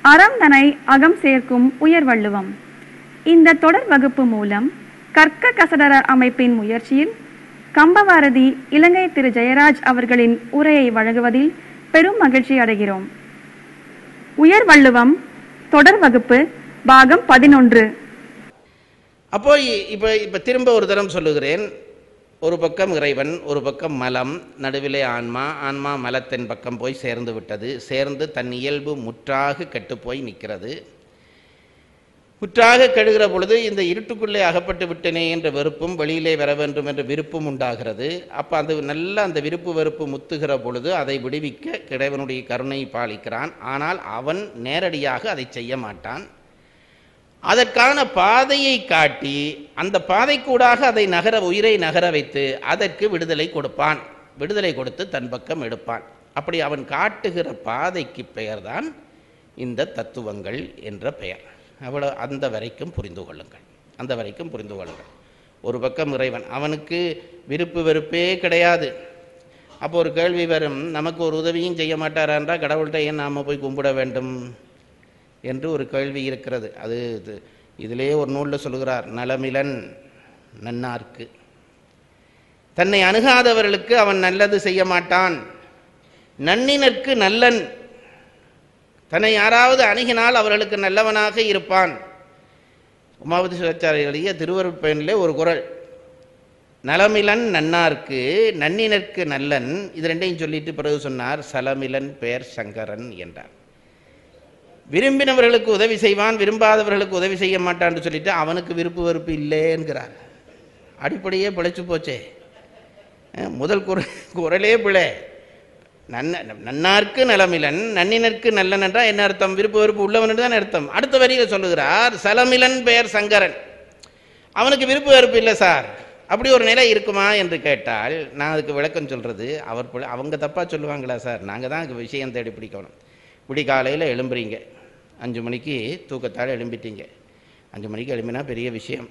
அறம் தனை அகம் சேர்க்கும் உயர்வள்ளுவம் இந்த தொடர் வகுப்பு மூலம் கற்க கசடர அமைப்பின் முயற்சியில் கம்பவாரதி இலங்கை திரு ஜெயராஜ் அவர்களின் உரையை வழங்குவதில் பெரும் மகிழ்ச்சி அடைகிறோம் உயர்வள்ளுவம் தொடர் வகுப்பு பாகம் பதினொன்று அப்போ இ- இப்ப இப்ப திரும்ப ஒரு தரம் சொல்லுகிறேன் ஒரு பக்கம் இறைவன் ஒரு பக்கம் மலம் நடுவிலே ஆன்மா ஆன்மா மலத்தின் பக்கம் போய் சேர்ந்து விட்டது சேர்ந்து தன் இயல்பு முற்றாக கெட்டுப்போய் நிற்கிறது முற்றாக கெடுகிற பொழுது இந்த இருட்டுக்குள்ளே அகப்பட்டு விட்டனே என்ற வெறுப்பும் வெளியிலே வர வேண்டும் என்ற விருப்பும் உண்டாகிறது அப்போ அந்த நல்ல அந்த விருப்பு வெறுப்பு முத்துகிற பொழுது அதை விடுவிக்க இறைவனுடைய கருணை பாலிக்கிறான் ஆனால் அவன் நேரடியாக அதை செய்ய மாட்டான் அதற்கான பாதையை காட்டி அந்த பாதைக்கூடாக அதை நகர உயிரை நகர வைத்து அதற்கு விடுதலை கொடுப்பான் விடுதலை கொடுத்து தன் பக்கம் எடுப்பான் அப்படி அவன் காட்டுகிற பாதைக்கு பெயர்தான் இந்த தத்துவங்கள் என்ற பெயர் அவ்வளோ அந்த வரைக்கும் புரிந்து கொள்ளுங்கள் அந்த வரைக்கும் புரிந்து கொள்ளுங்கள் ஒரு பக்கம் இறைவன் அவனுக்கு விருப்பு வெறுப்பே கிடையாது அப்போ ஒரு கேள்வி வரும் நமக்கு ஒரு உதவியும் செய்ய மாட்டாரா என்றால் கடவுள்கிட்ட ஏன் நாம் போய் கும்பிட வேண்டும் என்று ஒரு கேள்வி இருக்கிறது அது இது இதிலே ஒரு நூலில் சொல்லுகிறார் நலமிலன் நன்னார்க்கு தன்னை அணுகாதவர்களுக்கு அவன் நல்லது செய்ய மாட்டான் நன்னினர்க்கு நல்லன் தன்னை யாராவது அணுகினால் அவர்களுக்கு நல்லவனாக இருப்பான் உமாவதி சிவாச்சாரிய எழுதிய திருவருட்பயனிலே ஒரு குறள் நலமிலன் நன்னார்க்கு நன்னினர்க்கு நல்லன் இது ரெண்டையும் சொல்லிட்டு பிறகு சொன்னார் சலமிலன் பேர் சங்கரன் என்றார் விரும்பினவர்களுக்கு உதவி செய்வான் விரும்பாதவர்களுக்கு உதவி செய்ய மாட்டான்னு சொல்லிட்டு அவனுக்கு விருப்பு வெறுப்பு இல்லைங்கிறார் அடிப்படையே பிழைச்சு போச்சே அஹ் முதல் குர குரலே பிழை நன்ன நன்னார்க்கு நலமிலன் நன்னினர்க்கு நல்லன் என்றால் என்ன அர்த்தம் விருப்பு வெறுப்பு உள்ளவன் தான் அர்த்தம் அடுத்த வரியில் சொல்லுகிறார் சலமிலன் பெயர் சங்கரன் அவனுக்கு விருப்பு வெறுப்பு இல்லை சார் அப்படி ஒரு நிலை இருக்குமா என்று கேட்டால் நான் அதுக்கு விளக்கம் சொல்றது அவர் பிழை- அவங்க தப்பா சொல்லுவாங்களா சார் நாங்கள் தான் அதுக்கு விஷயம் தேடி பிடிக்கணும் விடிகாலையில் எழும்புறீங்க அஞ்சு மணிக்கு தூக்கத்தால் எழும்பிட்டீங்க அஞ்சு மணிக்கு எழும்பினா பெரிய விஷயம்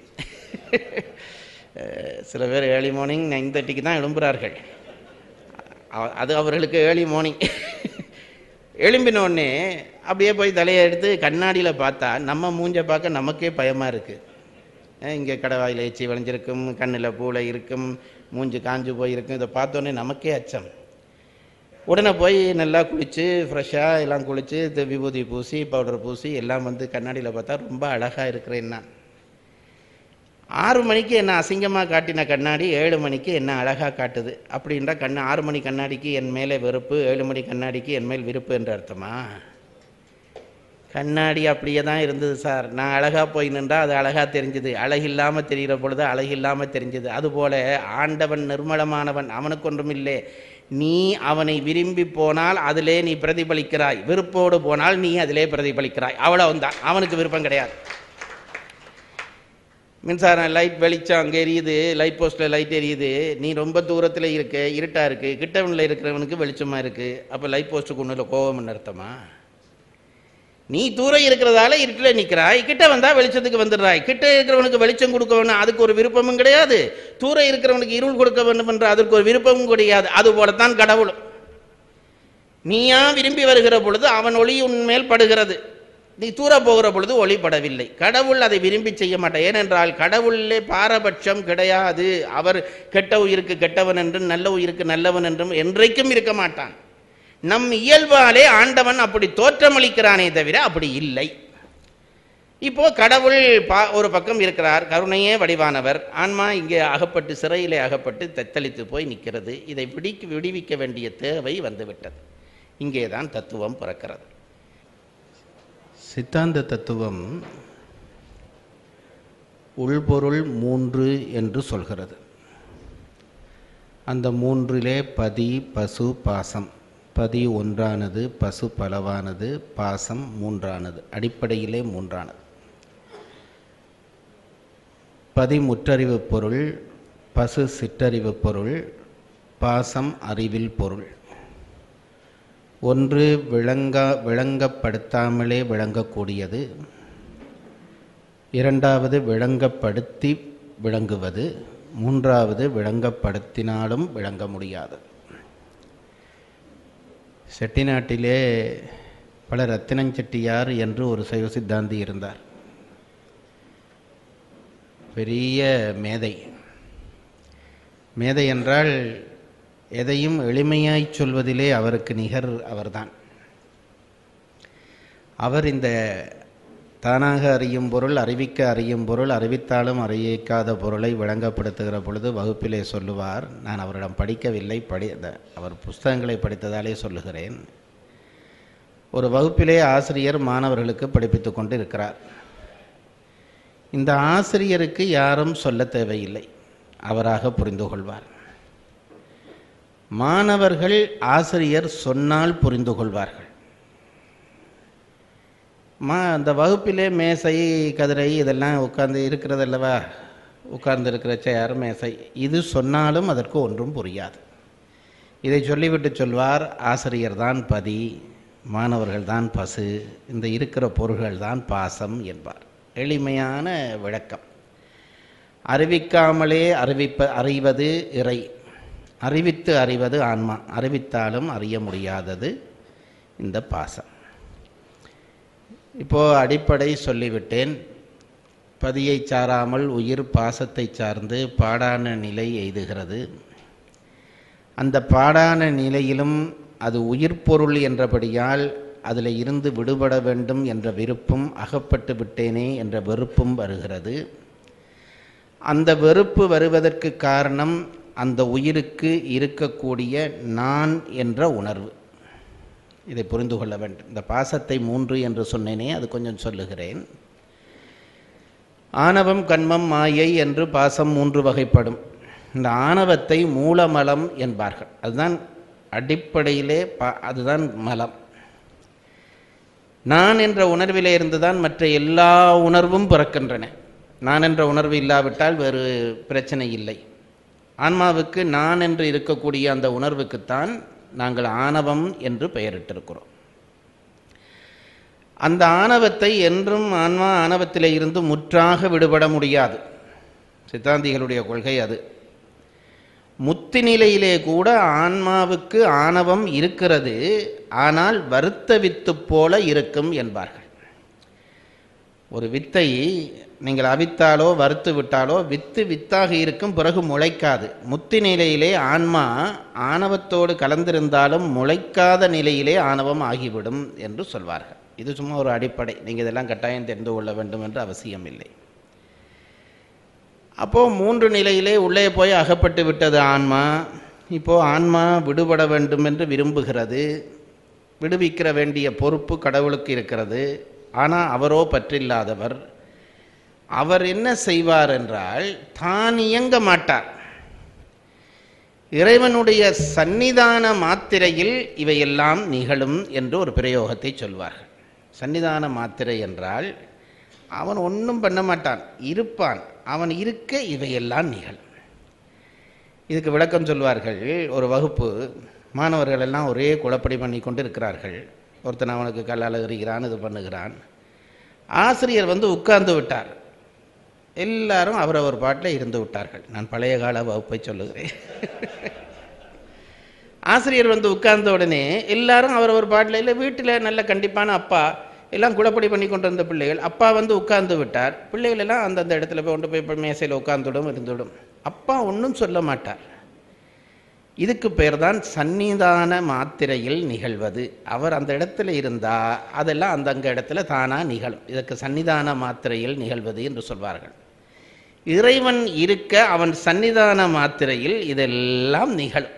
அஹ் சில பேர் ஏர்லி மார்னிங் நைன் தேர்ட்டிக்கு தான் எழும்புகிறார்கள் அ- அது அவர்களுக்கு ஏர்லி மார்னிங் எழும்பின உடனே அப்படியே போய் தலையை எடுத்து கண்ணாடியில் பார்த்தா நம்ம மூஞ்ச பார்க்க நமக்கே பயமாக இருக்குது இங்கே கடவாயில் ஏச்சி விளைஞ்சிருக்கும் கண்ணில் பூளை இருக்கும் மூஞ்சி காஞ்சு போயிருக்கும் இதை பார்த்தோன்னே நமக்கே அச்சம் உடனே போய் நல்லா குளித்து ஃப்ரெஷ்ஷாக எல்லாம் குளித்து இது விபூதி பூசி பவுடர் பூசி எல்லாம் வந்து கண்ணாடியில் பார்த்தா ரொம்ப அழகாக இருக்கிறேன் நான் ஆறு மணிக்கு என்ன அசிங்கமாக காட்டின கண்ணாடி ஏழு மணிக்கு என்ன அழகாக காட்டுது அப்படின்றா கண்ணு ஆறு மணி கண்ணாடிக்கு என் மேலே வெறுப்பு ஏழு மணி கண்ணாடிக்கு என் மேல் விருப்பு என்ற அர்த்தமா கண்ணாடி அப்படியே தான் இருந்தது சார் நான் அழகாக போய் நின்றா அது அழகாக தெரிஞ்சுது அழகில்லாமல் தெரிகிற பொழுது அழகில்லாமல் தெரிஞ்சுது அதுபோல ஆண்டவன் நிர்மலமானவன் அவனுக்கு ஒன்றுமில்லை நீ அவனை விரும்பி போனால் அதிலே நீ பிரதிபலிக்கிறாய் விருப்போடு போனால் நீ அதிலே பிரதிபலிக்கிறாய் அவ்வளவுதான் அவனுக்கு விருப்பம் கிடையாது மின்சாரம் லைட் வெளிச்சம் அங்கே எரியுது லைட் போஸ்ட்டில் லைட் எரியுது நீ ரொம்ப தூரத்தில் இருக்க இருட்டாக இருக்குது கிட்டவனில் இருக்கிறவனுக்கு வெளிச்சமாக இருக்குது அப்போ லைட் போஸ்ட்டுக்கு ஒன்றும் கோபம்னு அர்த்தமா நீ தூரம் இருக்கிறதால இருட்டில் நிற்கிறாய் கிட்ட வந்தால் வெளிச்சத்துக்கு வந்துடுறாய் கிட்ட இருக்கிறவனுக்கு வெளிச்சம் கொடுக்க வேணும் அதுக்கு ஒரு விருப்பமும் கிடையாது தூரம் இருக்கிறவனுக்கு இருள் கொடுக்க வேண்டும் என்ற அதற்கு ஒரு விருப்பமும் கிடையாது அது போலத்தான் கடவுளும் நீயா விரும்பி வருகிற பொழுது அவன் ஒளி உன்மேல் படுகிறது நீ தூர போகிற பொழுது ஒளி படவில்லை கடவுள் அதை விரும்பி செய்ய மாட்டான் ஏனென்றால் கடவுளிலே பாரபட்சம் கிடையாது அவர் கெட்ட உயிருக்கு கெட்டவன் என்றும் நல்ல உயிருக்கு நல்லவன் என்றும் என்றைக்கும் இருக்க மாட்டான் நம் இயல்பாலே ஆண்டவன் அப்படி தோற்றமளிக்கிறானே தவிர அப்படி இல்லை இப்போ கடவுள் பா ஒரு பக்கம் இருக்கிறார் கருணையே வடிவானவர் ஆன்மா இங்கே அகப்பட்டு சிறையிலே அகப்பட்டு தத்தளித்து போய் நிற்கிறது இதை பிடிக்க விடுவிக்க வேண்டிய தேவை வந்துவிட்டது இங்கே தான் தத்துவம் பிறக்கிறது சித்தாந்த தத்துவம் உள்பொருள் மூன்று என்று சொல்கிறது அந்த மூன்றிலே பதி பசு பாசம் பதி ஒன்றானது பசு பலவானது பாசம் மூன்றானது அடிப்படையிலே மூன்றானது பதி முற்றறிவு பொருள் பசு சிற்றறிவு பொருள் பாசம் அறிவில் பொருள் ஒன்று விளங்க விளங்கப்படுத்தாமலே விளங்கக்கூடியது இரண்டாவது விளங்கப்படுத்தி விளங்குவது மூன்றாவது விளங்கப்படுத்தினாலும் விளங்க முடியாது செட்டிநாட்டிலே பல ரத்தினஞ்செட்டியார் என்று ஒரு சைவ சித்தாந்தி இருந்தார் பெரிய மேதை மேதை என்றால் எதையும் எளிமையாய் சொல்வதிலே அவருக்கு நிகர் அவர்தான் அவர் இந்த தானாக அறியும் பொருள் அறிவிக்க அறியும் பொருள் அறிவித்தாலும் அறிவிக்காத பொருளை விளங்கப்படுத்துகிற பொழுது வகுப்பிலே சொல்லுவார் நான் அவரிடம் படிக்கவில்லை படி அந்த- அவர் புஸ்தகங்களை படித்ததாலே சொல்லுகிறேன் ஒரு வகுப்பிலே ஆசிரியர் மாணவர்களுக்கு படிப்பித்துக் கொண்டு இருக்கிறார் இந்த ஆசிரியருக்கு யாரும் சொல்ல தேவையில்லை அவராக புரிந்து கொள்வார் மாணவர்கள் ஆசிரியர் சொன்னால் புரிந்து கொள்வார்கள் மா அந்த வகுப்பிலே மேசை கதிரை இதெல்லாம் உட்கார்ந்து இருக்கிறதல்லவா உட்கார்ந்து இருக்கிற சேர் மேசை இது சொன்னாலும் அதற்கு ஒன்றும் புரியாது இதை சொல்லிவிட்டு சொல்வார் ஆசிரியர் தான் பதி மாணவர்கள் தான் பசு இந்த இருக்கிற பொருள்கள் தான் பாசம் என்பார் எளிமையான விளக்கம் அறிவிக்காமலே அறிவிப்ப அறிவது இறை அறிவித்து அறிவது ஆன்மா அறிவித்தாலும் அறிய முடியாதது இந்த பாசம் இப்போ அடிப்படை சொல்லிவிட்டேன் பதியை சாராமல் உயிர் பாசத்தை சார்ந்து பாடான நிலை எய்துகிறது அந்த பாடான நிலையிலும் அது உயிர் பொருள் என்றபடியால் அதில் இருந்து விடுபட வேண்டும் என்ற விருப்பம் அகப்பட்டு விட்டேனே என்ற வெறுப்பும் வருகிறது அந்த வெறுப்பு வருவதற்கு காரணம் அந்த உயிருக்கு இருக்கக்கூடிய நான் என்ற உணர்வு இதை புரிந்து கொள்ள வேண்டும் இந்த பாசத்தை மூன்று என்று சொன்னேனே அது கொஞ்சம் சொல்லுகிறேன் ஆணவம் கண்மம் மாயை என்று பாசம் மூன்று வகைப்படும் இந்த ஆணவத்தை மூலமலம் என்பார்கள் அதுதான் அடிப்படையிலே பா அதுதான் மலம் நான் என்ற உணர்விலே இருந்துதான் மற்ற எல்லா உணர்வும் பிறக்கின்றன நான் என்ற உணர்வு இல்லாவிட்டால் வேறு பிரச்சனை இல்லை ஆன்மாவுக்கு நான் என்று இருக்கக்கூடிய அந்த உணர்வுக்குத்தான் நாங்கள் ஆணவம் என்று பெயரிட்டிருக்கிறோம் அந்த ஆணவத்தை என்றும் ஆன்மா ஆணவத்திலே இருந்து முற்றாக விடுபட முடியாது சித்தாந்திகளுடைய கொள்கை அது முத்தி நிலையிலே கூட ஆன்மாவுக்கு ஆணவம் இருக்கிறது ஆனால் வருத்த வித்து போல இருக்கும் என்பார்கள் ஒரு வித்தை நீங்கள் அவித்தாலோ வறுத்து விட்டாலோ வித்து வித்தாக இருக்கும் பிறகு முளைக்காது முத்தி நிலையிலே ஆன்மா ஆணவத்தோடு கலந்திருந்தாலும் முளைக்காத நிலையிலே ஆணவம் ஆகிவிடும் என்று சொல்வார்கள் இது சும்மா ஒரு அடிப்படை நீங்கள் இதெல்லாம் கட்டாயம் தெரிந்து கொள்ள வேண்டும் என்று அவசியம் இல்லை அப்போ மூன்று நிலையிலே உள்ளே போய் அகப்பட்டு விட்டது ஆன்மா இப்போ ஆன்மா விடுபட வேண்டும் என்று விரும்புகிறது விடுவிக்கிற வேண்டிய பொறுப்பு கடவுளுக்கு இருக்கிறது ஆனால் அவரோ பற்றில்லாதவர் அவர் என்ன செய்வார் என்றால் தான் இயங்க மாட்டார் இறைவனுடைய சந்நிதான மாத்திரையில் இவையெல்லாம் நிகழும் என்று ஒரு பிரயோகத்தை சொல்வார்கள் சந்நிதான மாத்திரை என்றால் அவன் ஒன்றும் பண்ண மாட்டான் இருப்பான் அவன் இருக்க இவையெல்லாம் நிகழும் இதுக்கு விளக்கம் சொல்வார்கள் ஒரு வகுப்பு மாணவர்கள் எல்லாம் ஒரே குழப்படி பண்ணி கொண்டு இருக்கிறார்கள் ஒருத்தன் அவனுக்கு கல்லால் எறிகிறான் இது பண்ணுகிறான் ஆசிரியர் வந்து உட்கார்ந்து விட்டார் எல்லாரும் அவரவர் பாட்டில் இருந்து விட்டார்கள் நான் பழைய கால வகுப்பை சொல்லுகிறேன் ஆசிரியர் வந்து உட்கார்ந்த உடனே எல்லாரும் அவரவர் பாட்டில் இல்லை வீட்டில் நல்ல கண்டிப்பான அப்பா எல்லாம் குழப்படி பண்ணி கொண்டு வந்த பிள்ளைகள் அப்பா வந்து உட்கார்ந்து விட்டார் பிள்ளைகள் எல்லாம் அந்தந்த இடத்துல போய் கொண்டு போய் இப்ப மேசையில் உட்கார்ந்துடும் இருந்துவிடும் அப்பா ஒன்றும் சொல்ல மாட்டார் இதுக்கு பேர் தான் சந்நிதான மாத்திரையில் நிகழ்வது அவர் அந்த இடத்துல இருந்தா அதெல்லாம் அந்த அங்க இடத்துல தானா நிகழும் இதற்கு சந்நிதான மாத்திரையில் நிகழ்வது என்று சொல்வார்கள் இறைவன் இருக்க அவன் சந்நிதான மாத்திரையில் இதெல்லாம் நிகழும்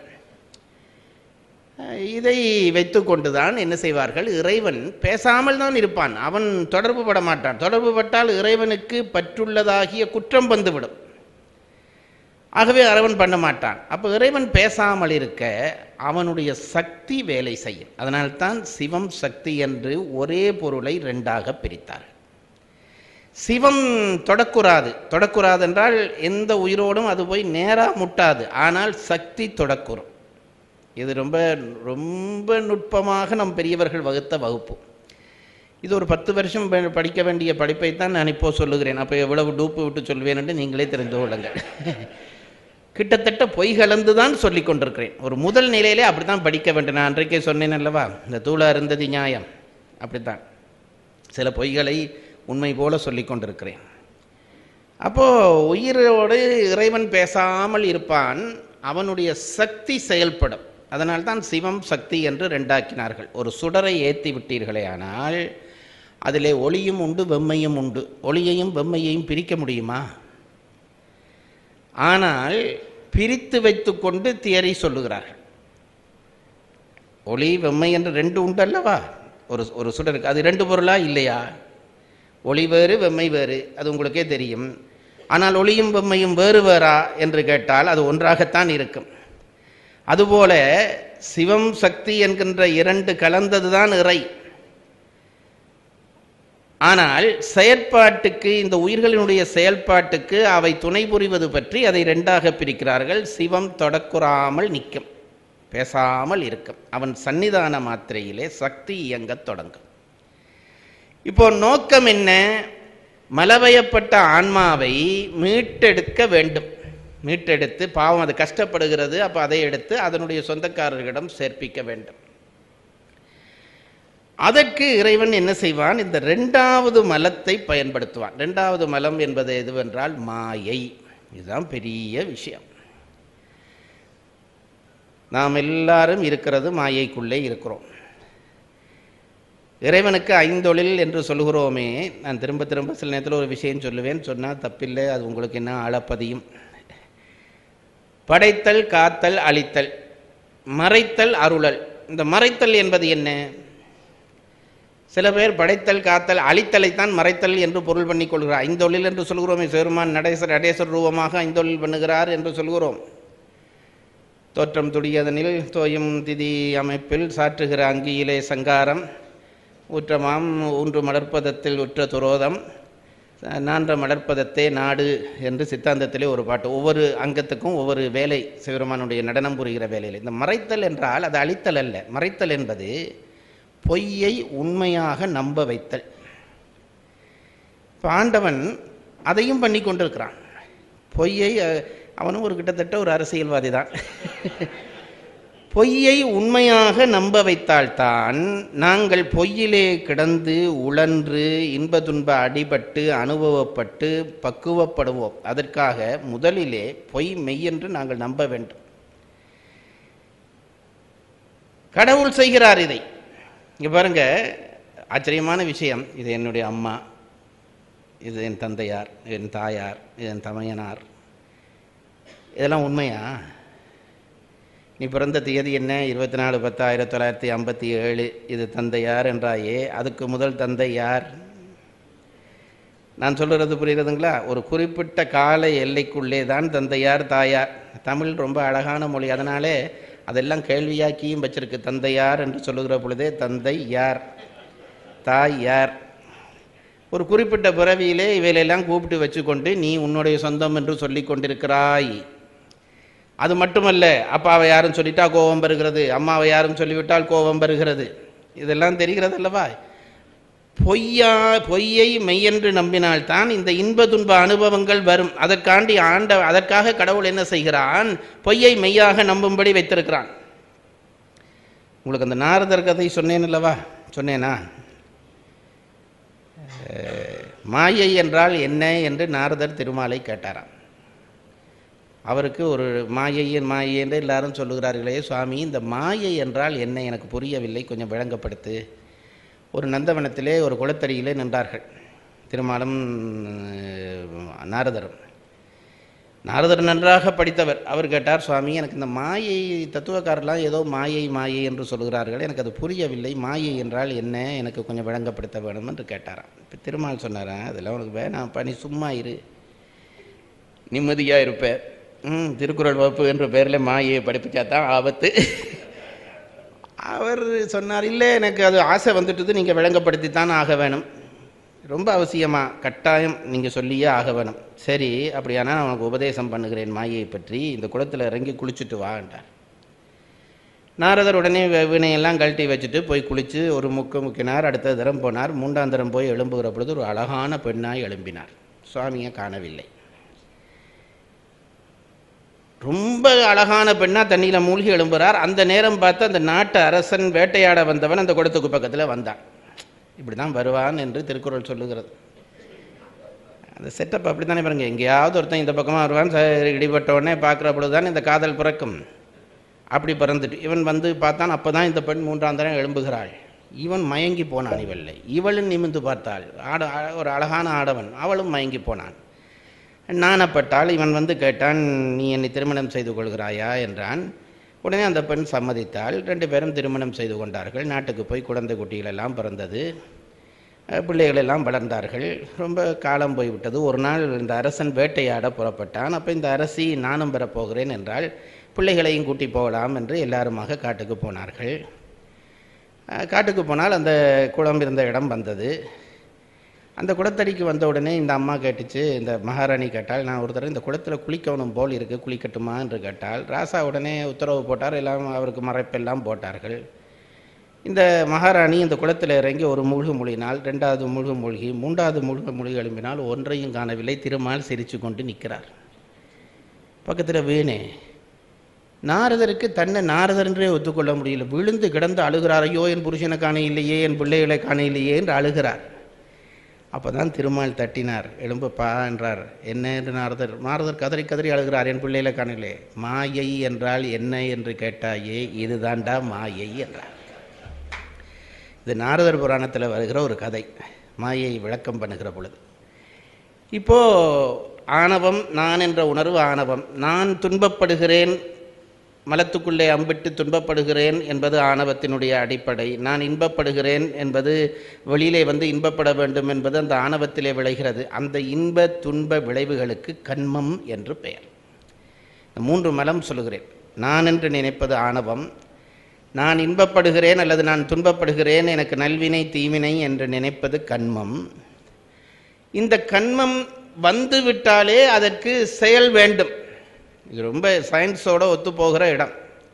இதை வைத்துக்கொண்டுதான் என்ன செய்வார்கள் இறைவன் பேசாமல் தான் இருப்பான் அவன் தொடர்பு பட மாட்டான் தொடர்பு பட்டால் இறைவனுக்கு பற்றுள்ளதாகிய குற்றம் வந்துவிடும் ஆகவே இறைவன் பண்ண மாட்டான் அப்போ இறைவன் பேசாமல் இருக்க அவனுடைய சக்தி வேலை செய்யும் அதனால்தான் சிவம் சக்தி என்று ஒரே பொருளை ரெண்டாக பிரித்தார் சிவம் தொடக்குறாது தொடக்குறாது என்றால் எந்த உயிரோடும் அது போய் நேராக முட்டாது ஆனால் சக்தி தொடக்குறும் இது ரொம்ப ரொம்ப நுட்பமாக நம் பெரியவர்கள் வகுத்த வகுப்பு இது ஒரு பத்து வருஷம் ப- படிக்க வேண்டிய படிப்பை தான் நான் இப்போ சொல்லுகிறேன் அப்போ எவ்வளவு டூப்பு விட்டு சொல்வேன் என்று நீங்களே தெரிந்து கொள்ளுங்கள் கிட்டத்தட்ட பொய் கலந்து தான் சொல்லிக் கொண்டிருக்கிறேன் ஒரு முதல் நிலையிலே அப்படி தான் படிக்க வேண்டும் நான் அன்றைக்கே சொன்னேன் அல்லவா இந்த தூள அருந்ததி நியாயம் அப்படித்தான் சில பொய்களை உண்மை போல சொல்லிக் கொண்டிருக்கிறேன் அப்போ உயிரோடு இறைவன் பேசாமல் இருப்பான் அவனுடைய சக்தி செயல்படும் அதனால்தான் சிவம் சக்தி என்று ரெண்டாக்கினார்கள் ஒரு சுடரை ஏற்றி விட்டீர்களே ஆனால் அதிலே ஒளியும் உண்டு வெம்மையும் உண்டு ஒளியையும் வெம்மையையும் பிரிக்க முடியுமா ஆனால் பிரித்து வைத்துக்கொண்டு தியரி சொல்லுகிறார்கள் ஒளி வெம்மை என்று ரெண்டு உண்டு அல்லவா ஒரு ஒரு சுடருக்கு அது ரெண்டு பொருளா இல்லையா ஒளி வேறு வெம்மை வேறு அது உங்களுக்கே தெரியும் ஆனால் ஒளியும் வெம்மையும் வேறு வேறா என்று கேட்டால் அது ஒன்றாகத்தான் இருக்கும் அதுபோல சிவம் சக்தி என்கின்ற இரண்டு கலந்ததுதான் இறை ஆனால் செயற்பாட்டுக்கு இந்த உயிர்களினுடைய செயல்பாட்டுக்கு அவை துணை புரிவது பற்றி அதை ரெண்டாக பிரிக்கிறார்கள் சிவம் தொடக்குறாமல் நிற்கும் பேசாமல் இருக்கும் அவன் சன்னிதான மாத்திரையிலே சக்தி இயங்கத் தொடங்கும் இப்போ நோக்கம் என்ன மலவயப்பட்ட ஆன்மாவை மீட்டெடுக்க வேண்டும் மீட்டெடுத்து பாவம் அது கஷ்டப்படுகிறது அப்போ அதை எடுத்து அதனுடைய சொந்தக்காரர்களிடம் சேர்ப்பிக்க வேண்டும் அதற்கு இறைவன் என்ன செய்வான் இந்த ரெண்டாவது மலத்தை பயன்படுத்துவான் ரெண்டாவது மலம் என்பது எதுவென்றால் மாயை இதுதான் பெரிய விஷயம் நாம் எல்லாரும் இருக்கிறது மாயைக்குள்ளே இருக்கிறோம் இறைவனுக்கு ஐந்தொழில் என்று சொல்கிறோமே நான் திரும்ப திரும்ப சில நேரத்தில் ஒரு விஷயம் சொல்லுவேன் சொன்னால் தப்பில்லை அது உங்களுக்கு என்ன அளப்பதியும் படைத்தல் காத்தல் அழித்தல் மறைத்தல் அருளல் இந்த மறைத்தல் என்பது என்ன சில பேர் படைத்தல் காத்தல் அழித்தலைத்தான் மறைத்தல் என்று பொருள் பண்ணி கொள்கிறார் ஐந்தொழில் என்று சொல்கிறோமே சிவருமான் நடேசர் நடேசர் ரூபமாக ஐந்தொழில் பண்ணுகிறார் என்று சொல்கிறோம் தோற்றம் துடியதனில் தோயும் திதி அமைப்பில் சாற்றுகிற அங்கியிலே சங்காரம் ஊற்றமாம் ஊன்று மலர்ப்பதத்தில் உற்ற துரோதம் நான்ற மலர்ப்பதத்தே நாடு என்று சித்தாந்தத்திலே ஒரு பாட்டு ஒவ்வொரு அங்கத்துக்கும் ஒவ்வொரு வேலை சிவருமானுடைய நடனம் புரிகிற வேலையில் இந்த மறைத்தல் என்றால் அது அழித்தல் அல்ல மறைத்தல் என்பது பொய்யை உண்மையாக நம்ப வைத்தல் இப்போ ஆண்டவன் அதையும் பண்ணி கொண்டிருக்கிறான் பொய்யை அஹ், அவனும் ஒரு கிட்டத்தட்ட ஒரு அரசியல்வாதி தான் பொய்யை உண்மையாக நம்ப வைத்தால்தான் நாங்கள் பொய்யிலே கிடந்து உழன்று இன்ப துன்ப அடிபட்டு அனுபவப்பட்டு பக்குவப்படுவோம் அதற்காக முதலிலே பொய் மெய்யென்று நாங்கள் நம்ப வேண்டும் கடவுள் செய்கிறார் இதை இங்க பாருங்க ஆச்சரியமான விஷயம் இது என்னுடைய அம்மா இது என் தந்தையார் என் தாயார் இது என் தமையனார் இதெல்லாம் உண்மையா நீ பிறந்த தேதி என்ன இருபத்தி நாலு பத்து ஆயிரத்தி தொள்ளாயிரத்தி ஐம்பத்தி ஏழு இது தந்தையார் என்றாயே அதுக்கு முதல் தந்தை யார் நான் சொல்கிறது புரியுறதுங்களா ஒரு குறிப்பிட்ட கால எல்லைக்குள்ளே தான் தந்தையார் தாயார் தமிழ் ரொம்ப அழகான மொழி அதனாலே அதெல்லாம் கேள்வியாக்கியும் வச்சிருக்கு தந்தையார் என்று சொல்லுகிற பொழுதே தந்தை யார் தாய் யார் ஒரு குறிப்பிட்ட பிறவியிலே இவையிலெல்லாம் கூப்பிட்டு வச்சுக்கொண்டு நீ உன்னுடைய சொந்தம் என்று சொல்லிக் கொண்டிருக்கிறாய் அது மட்டுமல்ல அப்பாவை யாரும் சொல்லிட்டா கோபம் வருகிறது அம்மாவை யாரும் சொல்லிவிட்டால் கோபம் வருகிறது இதெல்லாம் தெரிகிறது அல்லவா பொய்யா பொய்யை மெய்யென்று நம்பினால்தான் இந்த இன்ப துன்ப அனுபவங்கள் வரும் அதற்காண்டி ஆண்ட அதற்காக கடவுள் என்ன செய்கிறான் பொய்யை மெய்யாக நம்பும்படி வைத்திருக்கிறான் உங்களுக்கு அந்த நாரதர் கதை சொன்னேன் அல்லவா சொன்னேனா அஹ், மாயை என்றால் என்ன என்று நாரதர் திருமாலை கேட்டாராம் அவருக்கு ஒரு மாயை மாயை என்று எல்லாரும் சொல்லுகிறார்களே சுவாமி இந்த மாயை என்றால் என்ன எனக்கு புரியவில்லை கொஞ்சம் விளங்கப்படுத்து ஒரு நந்தவனத்திலே ஒரு குளத்தடியிலே நின்றார்கள் திருமாலும் அஹ், நாரதரும் நாரதர் நன்றாக படித்தவர் அவர் கேட்டார் சுவாமி எனக்கு இந்த மாயை தத்துவக்காரர்லாம் ஏதோ மாயை மாயை என்று சொல்கிறார்கள் எனக்கு அது புரியவில்லை மாயை என்றால் என்ன எனக்கு கொஞ்சம் விளங்கப்படுத்த வேணும் என்று கேட்டாராம் இப்போ திருமால் சொன்னாராம் அதெல்லாம் உனக்கு வேணாம்ப்பா நீ சும்மா இரு நிம்மதியாக இருப்ப ம் திருக்குறள் வகுப்பு என்ற பேரில் மாயை படிப்பிச்சா தான் ஆபத்து அவர் சொன்னார் இல்லை எனக்கு அது ஆசை வந்துட்டது நீங்கள் விளங்கப்படுத்தித்தான் ஆக வேணும் ரொம்ப அவசியமா கட்டாயம் நீங்கள் சொல்லியே ஆக வேணும் சரி அப்படியானா நான் உனக்கு உபதேசம் பண்ணுகிறேன் மாயையை பற்றி இந்த குளத்தில் இறங்கி குளிச்சுட்டு வான்றார் நாரதர் உடனே வி- வீணையெல்லாம் கழட்டி வச்சுட்டு போய் குளித்து ஒரு முக்கு முக்கினார் அடுத்த தரம் போனார் மூன்றாம் தரம் போய் எழும்புகிற பொழுது ஒரு அழகான பெண்ணாய் எழும்பினார் சுவாமியை காணவில்லை ரொம்ப அழகான பெண்ணா தண்ணியில் மூழ்கி எழும்புறார் அந்த நேரம் பார்த்து அந்த நாட்டு அரசன் வேட்டையாட வந்தவன் அந்த குளத்துக்கு பக்கத்தில் வந்தான் இப்படி தான் வருவான் என்று திருக்குறள் சொல்லுகிறது அந்த செட்டப் அப்படி தானே பாருங்க எங்கேயாவது ஒருத்தன் இந்த பக்கமாக வருவான் ச- இடிபட்ட உடனே பார்க்குற பொழுது தான் இந்த காதல் பிறக்கும் அப்படி பிறந்துட்டு இவன் வந்து பார்த்தான் அப்போ தான் இந்த பெண் மூன்றாம் தரம் எழும்புகிறாள் இவன் மயங்கி போனான் இவளில் இவளும் நிமிந்து பார்த்தாள் ஆட அ- ஒரு அழகான ஆடவன் அவளும் மயங்கி போனான் நாணப்பட்டால் இவன் வந்து கேட்டான் நீ என்னை திருமணம் செய்து கொள்கிறாயா என்றான் உடனே அந்த பெண் சம்மதித்தாள் ரெண்டு பேரும் திருமணம் செய்து கொண்டார்கள் நாட்டுக்கு போய் குழந்தை குட்டிகள் எல்லாம் பிறந்தது அஹ் பிள்ளைகள் எல்லாம் வளர்ந்தார்கள் ரொம்ப காலம் போய்விட்டது ஒரு நாள் இந்த அரசன் வேட்டையாட புறப்பட்டான் அப்போ இந்த அரசி நானும் பெறப்போகிறேன் என்றால் பிள்ளைகளையும் கூட்டி போகலாம் என்று எல்லாருமாக காட்டுக்கு போனார்கள் அஹ் காட்டுக்கு போனால் அந்த குளம் இருந்த இடம் வந்தது அந்த குளத்தடிக்கு வந்த உடனே இந்த அம்மா கேட்டுச்சு இந்த மகாராணி கேட்டால் நான் ஒரு தடவை இந்த குளத்தில் குளிக்கணும் போல் இருக்கு குளிக்கட்டுமா என்று கேட்டால் ராசா உடனே உத்தரவு போட்டார் எல்லாம் அவருக்கு மறைப்பெல்லாம் போட்டார்கள் இந்த மகாராணி இந்த குளத்தில் இறங்கி ஒரு முழுகு மொழியினால் ரெண்டாவது முழுகு மூழ்கி மூன்றாவது முழுகு மொழி எழும்பினால் ஒன்றையும் காணவில்லை திருமால் சிரித்து கொண்டு நிற்கிறார் பக்கத்தில் வீணே நாரதருக்கு தன்னை நாரதரென்றே ஒத்துக்கொள்ள முடியல விழுந்து கிடந்து அழுகிறார் ஐயோ என் புருஷனை காண இல்லையே என் பிள்ளைகளை காண இல்லையே என்று அழுகிறார் அப்பதான் திருமால் தட்டினார் எழும்பப்பா என்றார் என்ன என்று நாரதர் நாரதர் கதறி கதறி அழுகிறார் என் பிள்ளைகளை காணலே மாயை என்றால் என்ன என்று கேட்டாயே இதுதான்டா மாயை என்றார் இது நாரதர் புராணத்தில் வருகிற ஒரு கதை மாயை விளக்கம் பண்ணுகிற பொழுது இப்போ ஆணவம் நான் என்ற உணர்வு ஆணவம் நான் துன்பப்படுகிறேன் மலத்துக்குள்ளே அம்பிட்டு துன்பப்படுகிறேன் என்பது ஆணவத்தினுடைய அடிப்படை நான் இன்பப்படுகிறேன் என்பது வெளியிலே வந்து இன்பப்பட வேண்டும் என்பது அந்த ஆணவத்திலே விளைகிறது அந்த இன்ப துன்ப விளைவுகளுக்கு கண்மம் என்று பெயர் இந்த மூன்று மலம் சொல்லுகிறேன் நான் என்று நினைப்பது ஆணவம் நான் இன்பப்படுகிறேன் அல்லது நான் துன்பப்படுகிறேன் எனக்கு நல்வினை தீவினை என்று நினைப்பது கண்மம் இந்த கண்மம் வந்து விட்டாலே அதற்கு செயல் வேண்டும் இது ரொம்ப சயின்ஸோட ஒத்து போகிற இடம்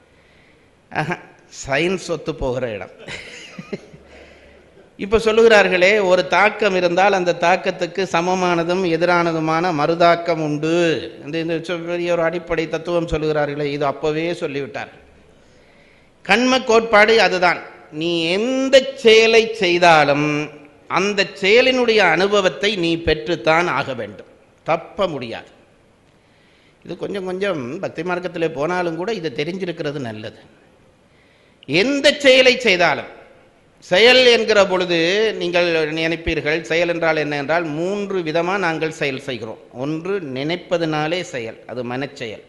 சயின்ஸ் ஒத்து போகிற இடம் இப்போ சொல்லுகிறார்களே ஒரு தாக்கம் இருந்தால் அந்த தாக்கத்துக்கு சமமானதும் எதிரானதுமான மறுதாக்கம் உண்டு இந்த இந்த சொ- பெரிய ஒரு அடிப்படை தத்துவம் சொல்லுகிறார்களே இது அப்போவே சொல்லிவிட்டார் கண்ம கோட்பாடு அதுதான் நீ எந்த செயலை செய்தாலும் அந்த செயலினுடைய அனுபவத்தை நீ பெற்றுத்தான் ஆக வேண்டும் தப்ப முடியாது இது கொஞ்சம் கொஞ்சம் பக்தி மார்க்கத்தில் போனாலும் கூட இதை தெரிஞ்சிருக்கிறது நல்லது எந்த செயலை செய்தாலும் செயல் என்கிற பொழுது நீங்கள் நினைப்பீர்கள் செயல் என்றால் என்ன என்றால் மூன்று விதமாக நாங்கள் செயல் செய்கிறோம் ஒன்று நினைப்பதனாலே செயல் அது மனச்செயல்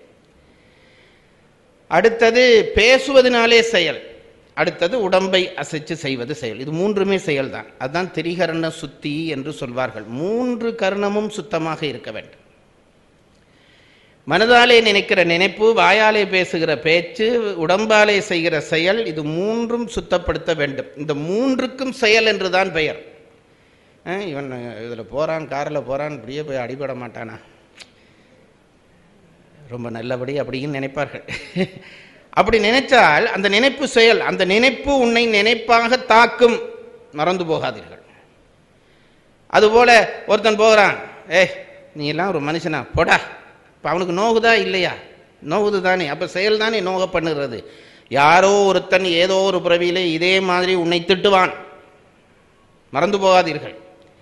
அடுத்தது பேசுவதனாலே செயல் அடுத்தது உடம்பை அசைச்சு செய்வது செயல் இது மூன்றுமே செயல்தான் அதுதான் திரிகரண சுத்தி என்று சொல்வார்கள் மூன்று கர்ணமும் சுத்தமாக இருக்க வேண்டும் மனதாலே நினைக்கிற நினைப்பு வாயாலே பேசுகிற பேச்சு உடம்பாலே செய்கிற செயல் இது மூன்றும் சுத்தப்படுத்த வேண்டும் இந்த மூன்றுக்கும் செயல் என்றுதான் பெயர் அஹ் இவன் இதில் போகிறான் காரில் போகிறான் இப்படியே போய் அடிபட மாட்டானா ரொம்ப நல்லபடி அப்படின்னு நினைப்பார்கள் அப்படி நினைச்சால் அந்த நினைப்பு செயல் அந்த நினைப்பு உன்னை நினைப்பாக தாக்கும் மறந்து போகாதீர்கள் அதுபோல ஒருத்தன் போகிறான் ஏய் நீ எல்லாம் ஒரு மனுஷனா போடா இப்போ அவனுக்கு நோகுதா இல்லையா நோகுது தானே அப்போ செயல் தானே நோக பண்ணுகிறது யாரோ ஒருத்தன் ஏதோ ஒரு பிறவியிலே இதே மாதிரி உன்னை திட்டுவான் மறந்து போகாதீர்கள்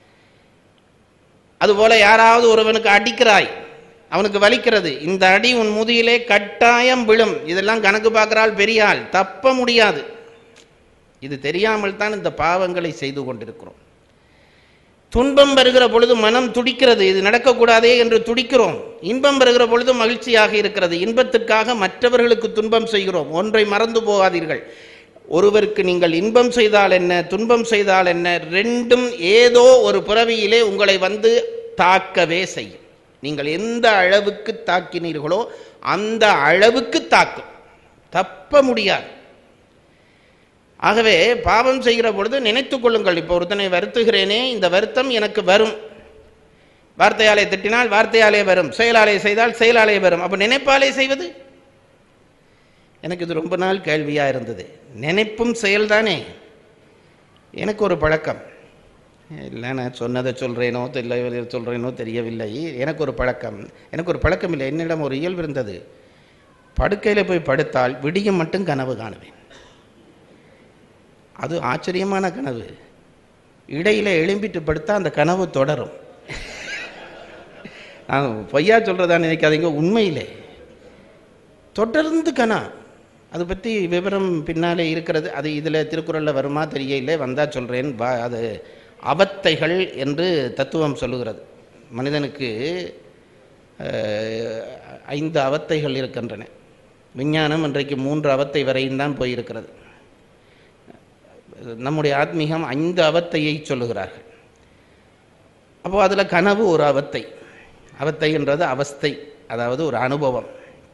அதுபோல யாராவது ஒருவனுக்கு அடிக்கிறாய் அவனுக்கு வலிக்கிறது இந்த அடி உன் முதுகிலே கட்டாயம் விழும் இதெல்லாம் கணக்கு பார்க்கிறாள் பெரிய ஆள் தப்ப முடியாது இது தெரியாமல் தான் இந்த பாவங்களை செய்து கொண்டிருக்கிறோம் துன்பம் வருகிற பொழுது மனம் துடிக்கிறது இது நடக்கக்கூடாதே என்று துடிக்கிறோம் இன்பம் வருகிற பொழுது மகிழ்ச்சியாக இருக்கிறது இன்பத்திற்காக மற்றவர்களுக்கு துன்பம் செய்கிறோம் ஒன்றை மறந்து போகாதீர்கள் ஒருவருக்கு நீங்கள் இன்பம் செய்தால் என்ன துன்பம் செய்தால் என்ன ரெண்டும் ஏதோ ஒரு பிறவியிலே உங்களை வந்து தாக்கவே செய்யும் நீங்கள் எந்த அளவுக்கு தாக்கினீர்களோ அந்த அளவுக்கு தாக்கும் தப்ப முடியாது ஆகவே பாவம் செய்கிற பொழுது நினைத்துக் கொள்ளுங்கள் இப்போ ஒருத்தனை வருத்துகிறேனே இந்த வருத்தம் எனக்கு வரும் வார்த்தையாலே திட்டினால் வார்த்தையாலே வரும் செயலாலே செய்தால் செயலாலே வரும் அப்போ நினைப்பாலே செய்வது எனக்கு இது ரொம்ப நாள் கேள்வியா இருந்தது நினைப்பும் செயல்தானே எனக்கு ஒரு பழக்கம் இல்லை நான் சொன்னதை சொல்கிறேனோ தெரியல சொல்கிறேனோ தெரியவில்லை எனக்கு ஒரு பழக்கம் எனக்கு ஒரு பழக்கம் இல்லை என்னிடம் ஒரு இயல்பு இருந்தது படுக்கையில் போய் படுத்தால் விடியும் மட்டும் கனவு காணுவேன் அது ஆச்சரியமான கனவு இடையில எழும்பிட்டு படுத்தா அந்த கனவு தொடரும் நான் பொய்யா சொல்றதா நினைக்காதீங்க உண்மையிலே தொடர்ந்து கனா அதை பற்றி விவரம் பின்னாலே இருக்கிறது அது இதில் திருக்குறளில் வருமா தெரியல வந்தால் சொல்கிறேன் வா அது அவத்தைகள் என்று தத்துவம் சொல்லுகிறது மனிதனுக்கு அஹ், ஐந்து அவத்தைகள் இருக்கின்றன விஞ்ஞானம் இன்றைக்கு மூன்று அவத்தை வரையும் தான் போயிருக்கிறது நம்முடைய ஆத்மீகம் ஐந்து அவத்தையை சொல்லுகிறார்கள் அப்போ அதில் கனவு ஒரு அவத்தை அவத்தை என்றது அவஸ்தை அதாவது ஒரு அனுபவம்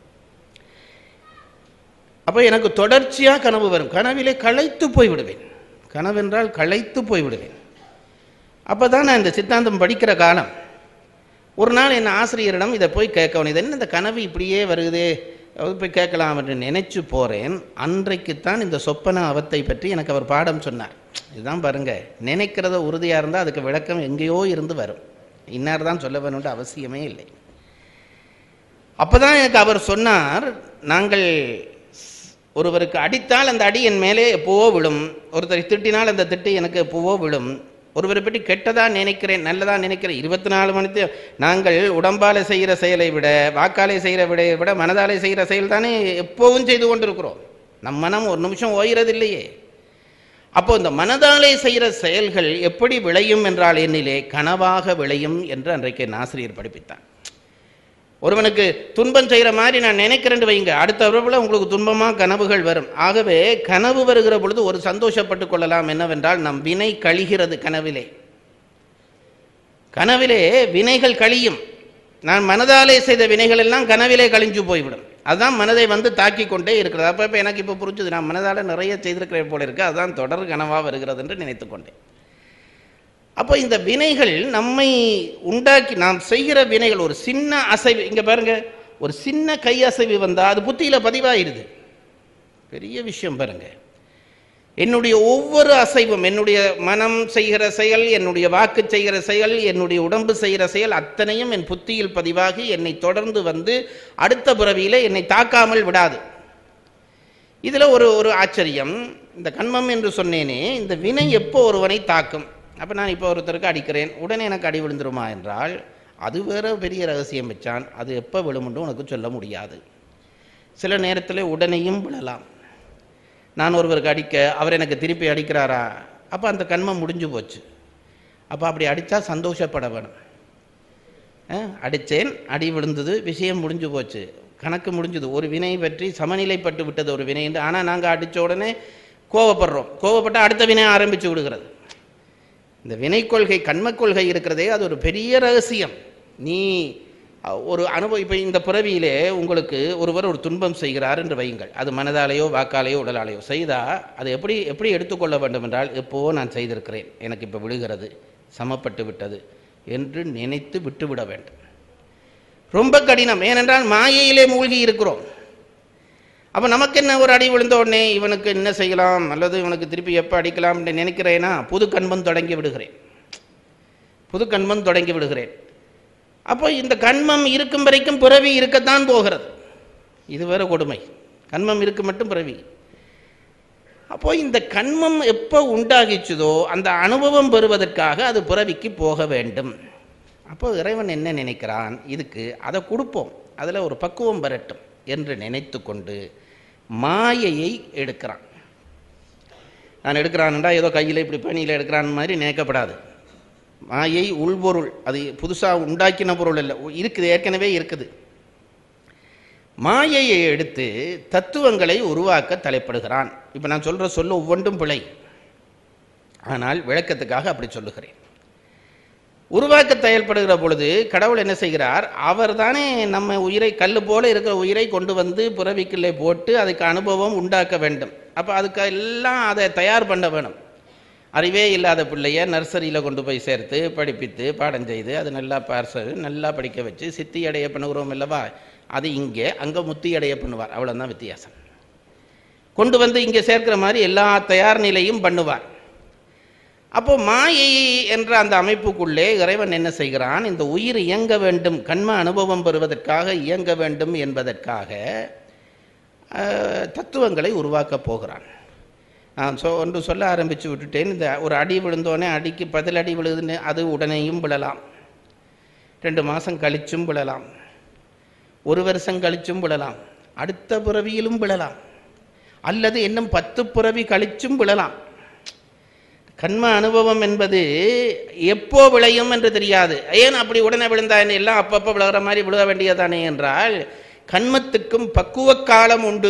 அப்போ எனக்கு தொடர்ச்சியாக கனவு வரும் கனவிலே களைத்து போய் விடுவேன் கனவென்றால் களைத்து போய் விடுவேன் அப்போ தான் நான் இந்த சித்தாந்தம் படிக்கிற காலம் ஒரு நாள் என் ஆசிரியரிடம் இதை போய் கேட்க இது என்ன இந்த கனவு இப்படியே வருகுதே அது போய் கேட்கலாம் என்று நினைச்சு போகிறேன் அன்றைக்குத்தான் இந்த சொப்பன அவத்தை பற்றி எனக்கு அவர் பாடம் சொன்னார் இதுதான் பாருங்க நினைக்கிறத உறுதியாக இருந்தால் அதுக்கு விளக்கம் எங்கேயோ இருந்து வரும் இன்னார் தான் சொல்ல வேணும்ன்ற அவசியமே இல்லை அப்பதான் எனக்கு அவர் சொன்னார் நாங்கள் ஒருவருக்கு அடித்தால் அந்த அடி என் மேலே எப்போவோ விழும் ஒருத்தரை திட்டினால் அந்த திட்டு எனக்கு எப்போவோ விழும் ஒருவரை பற்றி கெட்டதா நினைக்கிறேன் நல்லதா நினைக்கிறேன் இருபத்தி நாலு மணித்து நாங்கள் உடம்பாலே செய்கிற செயலை விட வாக்காலே செய்கிற விட விட மனதாலே செய்கிற செயல் தானே எப்போவும் செய்து கொண்டிருக்கிறோம் நம் மனம் ஒரு நிமிஷம் ஓய்கிறது இல்லையே அப்போ இந்த மனதாலே செய்கிற செயல்கள் எப்படி விளையும் என்றால் என்னிலே கனவாக விளையும் என்று அன்றைக்கு என் ஆசிரியர் படிப்பித்தார் ஒருவனுக்கு துன்பம் செய்கிற மாதிரி நான் நினைக்கிறேன்னு வைங்க அடுத்த உறவுல உங்களுக்கு துன்பமாக கனவுகள் வரும் ஆகவே கனவு வருகிற பொழுது ஒரு சந்தோஷப்பட்டு கொள்ளலாம் என்னவென்றால் நம் வினை கழிகிறது கனவிலே கனவிலே வினைகள் கழியும் நான் மனதாலே செய்த வினைகள் எல்லாம் கனவிலே கழிஞ்சு போய்விடும் அதுதான் மனதை வந்து தாக்கி கொண்டே இருக்கிறது அப்போ இப்போ எனக்கு இப்போ புரிஞ்சுது நான் மனதால் நிறைய செய்திருக்கிறேன் போல இருக்கு அதுதான் தொடர் கனவாக வருகிறது என்று நினைத்து கொண்டேன் அப்போ இந்த வினைகள் நம்மை உண்டாக்கி நாம் செய்கிற வினைகள் ஒரு சின்ன அசைவு இங்க பாருங்க ஒரு சின்ன கை அசைவு வந்தா அது புத்தியில பதிவாயிருது பெரிய விஷயம் பாருங்க என்னுடைய ஒவ்வொரு அசைவும் என்னுடைய மனம் செய்கிற செயல் என்னுடைய வாக்கு செய்கிற செயல் என்னுடைய உடம்பு செய்கிற செயல் அத்தனையும் என் புத்தியில் பதிவாகி என்னை தொடர்ந்து வந்து அடுத்த பிறவியில என்னை தாக்காமல் விடாது இதுல ஒரு ஒரு ஆச்சரியம் இந்த கண்மம் என்று சொன்னேனே இந்த வினை எப்போ ஒருவனை தாக்கும் அப்ப நான் இப்போ ஒருத்தருக்கு அடிக்கிறேன் உடனே எனக்கு அடி விழுந்துருமா என்றால் அது வேற பெரிய ரகசியம் வச்சான் அது எப்போ விழுமுண்டு உனக்கு சொல்ல முடியாது சில நேரத்தில் உடனேயும் விழலாம் நான் ஒருவருக்கு அடிக்க அவர் எனக்கு திருப்பி அடிக்கிறாரா அப்போ அந்த கண்மம் முடிஞ்சு போச்சு அப்போ அப்படி அடித்தா சந்தோஷப்பட வேணும் அஹ், அடிச்சேன் அடி விழுந்தது விஷயம் முடிஞ்சு போச்சு கணக்கு முடிஞ்சது ஒரு வினை பற்றி சமநிலைப்பட்டு விட்டது ஒரு வினை என்று ஆனால் நாங்கள் அடித்த உடனே கோவப்படுறோம் கோவப்பட்டால் அடுத்த வினை ஆரம்பித்து விடுகிறது இந்த வினை கொள்கை கண்மக் கொள்கை இருக்கிறதே அது ஒரு பெரிய ரகசியம் நீ அஹ், ஒரு அனுபவம் இப்போ இந்த பிறவியிலே உங்களுக்கு ஒருவர் ஒரு துன்பம் செய்கிறார் என்று வையுங்கள் அது மனதாலேயோ வாக்காலேயோ உடலாலேயோ செய்தா அது எப்படி எப்படி எடுத்துக்கொள்ள வேண்டும் என்றால் எப்போவோ நான் செய்திருக்கிறேன் எனக்கு இப்போ விழுகிறது சமப்பட்டு விட்டது என்று நினைத்து விட்டுவிட வேண்டும் ரொம்ப கடினம் ஏனென்றால் மாயையிலே மூழ்கி இருக்கிறோம் அப்போ நமக்கு என்ன ஒரு அடி விழுந்த உடனே இவனுக்கு என்ன செய்யலாம் அல்லது இவனுக்கு திருப்பி எப்போ அடிக்கலாம் என்று நினைக்கிறேனா புது கண்மம் தொடங்கி விடுகிறேன் புது கண்மம் தொடங்கி விடுகிறேன் அப்போ இந்த கண்மம் இருக்கும் வரைக்கும் பிறவி இருக்கத்தான் போகிறது இது வேற கொடுமை கண்மம் இருக்கு மட்டும் பிறவி அப்போ இந்த கண்மம் எப்போ உண்டாகிச்சுதோ அந்த அனுபவம் பெறுவதற்காக அது பிறவிக்கு போக வேண்டும் அப்போ இறைவன் என்ன நினைக்கிறான் இதுக்கு அதை கொடுப்போம் அதில் ஒரு பக்குவம் வரட்டும் என்று நினைத்து கொண்டு மாயையை எடுக்கிறான் நான் எடுக்கிறான்டா ஏதோ கையில் இப்படி பணியில் எடுக்கிறான் மாதிரி நினைக்கப்படாது மாயை உள்பொருள் அது புதுசாக உண்டாக்கின பொருள் இல்லை இருக்குது ஏற்கனவே இருக்குது மாயையை எடுத்து தத்துவங்களை உருவாக்க தலைப்படுகிறான் இப்போ நான் சொல்கிற சொல்ல ஒவ்வொன்றும் பிழை ஆனால் விளக்கத்துக்காக அப்படி சொல்லுகிறேன் உருவாக்க செயல்படுகிற பொழுது கடவுள் என்ன செய்கிறார் அவர் தானே நம்ம உயிரை கல் போல இருக்கிற உயிரை கொண்டு வந்து புறவிக்குள்ளே போட்டு அதுக்கு அனுபவம் உண்டாக்க வேண்டும் அப்போ அதுக்கு எல்லாம் அதை தயார் பண்ண வேணும் அறிவே இல்லாத பிள்ளைய நர்சரியில் கொண்டு போய் சேர்த்து படிப்பித்து பாடம் செய்து அது நல்லா பார்சல் நல்லா படிக்க வச்சு சித்தி அடைய பண்ணுகிறோம் அல்லவா அது இங்கே அங்கே முத்தி அடைய பண்ணுவார் அவ்வளோதான் வித்தியாசம் கொண்டு வந்து இங்கே சேர்க்கிற மாதிரி எல்லா தயார் நிலையும் பண்ணுவார் அப்போ மாயை என்ற அந்த அமைப்புக்குள்ளே இறைவன் என்ன செய்கிறான் இந்த உயிர் இயங்க வேண்டும் கண்ம அனுபவம் பெறுவதற்காக இயங்க வேண்டும் என்பதற்காக அஹ், தத்துவங்களை உருவாக்கப் போகிறான் நான் சொ ஒன்று சொல்ல ஆரம்பித்து விட்டுட்டேன் இந்த ஒரு அடி விழுந்தோடனே அடிக்கு பதில் அடி விழுதுன்னு அது உடனேயும் விழலாம் ரெண்டு மாதம் கழிச்சும் விழலாம் ஒரு வருஷம் கழிச்சும் விழலாம் அடுத்த பிறவியிலும் விழலாம் அல்லது இன்னும் பத்து பிறவி கழிச்சும் விழலாம் கண்ம அனுபவம் என்பது எப்போ விளையும் என்று தெரியாது ஏன் அப்படி உடனே விழுந்தா என்ன எல்லாம் அப்பப்போ விழுகிற மாதிரி விழுக வேண்டியதானே என்றால் கண்மத்துக்கும் பக்குவ காலம் உண்டு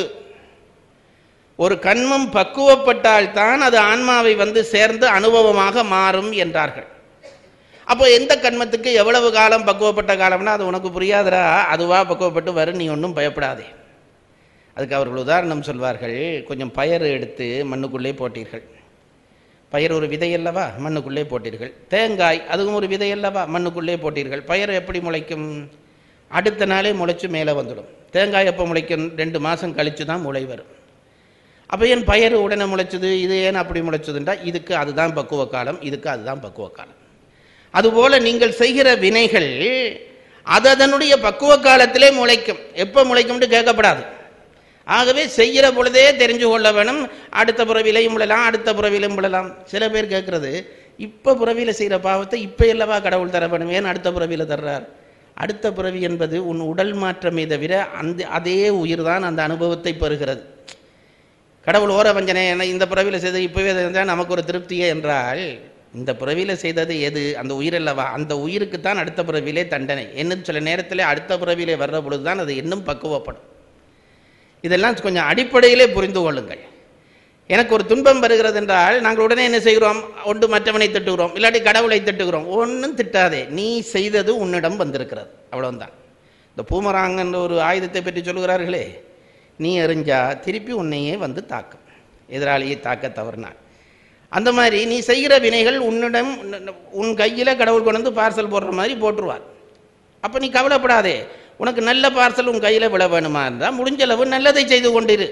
ஒரு கண்மம் பக்குவப்பட்டால்தான் அது ஆன்மாவை வந்து சேர்ந்து அனுபவமாக மாறும் என்றார்கள் அப்போ எந்த கண்மத்துக்கு எவ்வளவு காலம் பக்குவப்பட்ட காலம்னா அது உனக்கு புரியாதரா அதுவா பக்குவப்பட்டு வரும் நீ ஒன்றும் பயப்படாதே அதுக்கு அவர்கள் உதாரணம் சொல்வார்கள் கொஞ்சம் பயறு எடுத்து மண்ணுக்குள்ளே போட்டீர்கள் பயிர் ஒரு விதை அல்லவா மண்ணுக்குள்ளே போட்டீர்கள் தேங்காய் அதுவும் ஒரு விதை அல்லவா மண்ணுக்குள்ளே போட்டீர்கள் பயிர் எப்படி முளைக்கும் அடுத்த நாளே முளைச்சு மேலே வந்துடும் தேங்காய் எப்போ முளைக்கும் ரெண்டு மாதம் கழித்து தான் முளை வரும் அப்போ ஏன் பயிர் உடனே முளைச்சது இது ஏன் அப்படி முளைச்சதுன்றா இதுக்கு அதுதான் பக்குவ காலம் இதுக்கு அதுதான் பக்குவ காலம் அதுபோல நீங்கள் செய்கிற வினைகள் அது அதனுடைய பக்குவ காலத்திலே முளைக்கும் எப்போ முளைக்கும்னு கேட்கப்படாது ஆகவே செய்கிற பொழுதே தெரிஞ்சு கொள்ள வேணும் அடுத்த புறவிலையும் விழலாம் அடுத்த புறவிலையும் விழலாம் சில பேர் கேட்கறது இப்போ புறவியில் செய்கிற பாவத்தை இப்போ அல்லவா கடவுள் தர வேணும் ஏன் அடுத்த புறவியில் தர்றார் அடுத்த புறவி என்பது உன் உடல் மாற்றமே தவிர அந்த அதே உயிர் தான் அந்த அனுபவத்தை பெறுகிறது கடவுள் ஓர வஞ்சனை என்ன இந்த பிறவியில் செய்தது இப்போவே செஞ்சால் நமக்கு ஒரு திருப்தியே என்றால் இந்த பிறவியில் செய்தது எது அந்த உயிர் அல்லவா அந்த உயிருக்கு தான் அடுத்த பிறவிலே தண்டனை இன்னும் சில நேரத்தில் அடுத்த பிறவிலே வர்ற பொழுது தான் அது இன்னும் பக்குவப்படும் இதெல்லாம் கொஞ்சம் அடிப்படையிலே புரிந்து கொள்ளுங்கள் எனக்கு ஒரு துன்பம் வருகிறது என்றால் நாங்கள் உடனே என்ன செய்கிறோம் ஒன்று மற்றவனை திட்டுகிறோம் இல்லாட்டி கடவுளை திட்டுகிறோம் ஒன்றும் திட்டாதே நீ செய்தது உன்னிடம் வந்திருக்கிறது அவ்வளவுதான் இந்த பூமராங்கன்ற ஒரு ஆயுதத்தை பற்றி சொல்கிறார்களே நீ எறிஞ்சா திருப்பி உன்னையே வந்து தாக்கும் எதிராளியை தாக்க தவறினாள் அந்த மாதிரி நீ செய்கிற வினைகள் உன்னிடம் உன் கையில் கடவுள் கொண்டு வந்து பார்சல் போடுற மாதிரி போட்டுருவார் அப்போ நீ கவலைப்படாதே உனக்கு நல்ல பார்சல் உன் கையில் விழ வேணுமா இருந்தால் முடிஞ்சளவு நல்லதை செய்து கொண்டிரு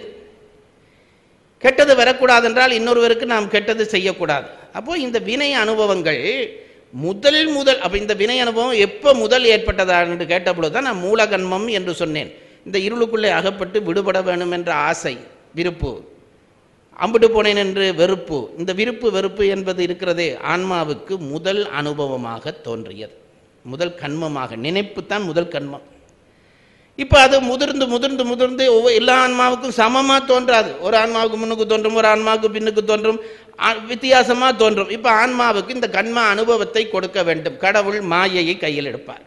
கெட்டது வரக்கூடாது என்றால் இன்னொருவருக்கு நாம் கெட்டது செய்யக்கூடாது அப்போ இந்த வினை அனுபவங்கள் முதல் முதல் அப்போ இந்த வினை அனுபவம் எப்போ முதல் ஏற்பட்டதா என்று கேட்டபொழுது தான் நான் மூலகன்மம் என்று சொன்னேன் இந்த இருளுக்குள்ளே அகப்பட்டு விடுபட வேணும் என்ற ஆசை விருப்பு அம்பிட்டு போனேன் என்று வெறுப்பு இந்த விருப்பு வெறுப்பு என்பது இருக்கிறதே ஆன்மாவுக்கு முதல் அனுபவமாக தோன்றியது முதல் கண்மமாக நினைப்பு தான் முதல் கண்மம் இப்போ அது முதிர்ந்து முதிர்ந்து முதிர்ந்து ஒவ்வொரு எல்லா ஆன்மாவுக்கும் சமமாக தோன்றாது ஒரு ஆன்மாவுக்கு முன்னுக்கு தோன்றும் ஒரு ஆன்மாவுக்கு பின்னுக்கு தோன்றும் வித்தியாசமாக தோன்றும் இப்போ ஆன்மாவுக்கு இந்த கண்ம அனுபவத்தை கொடுக்க வேண்டும் கடவுள் மாயையை கையில் எடுப்பார்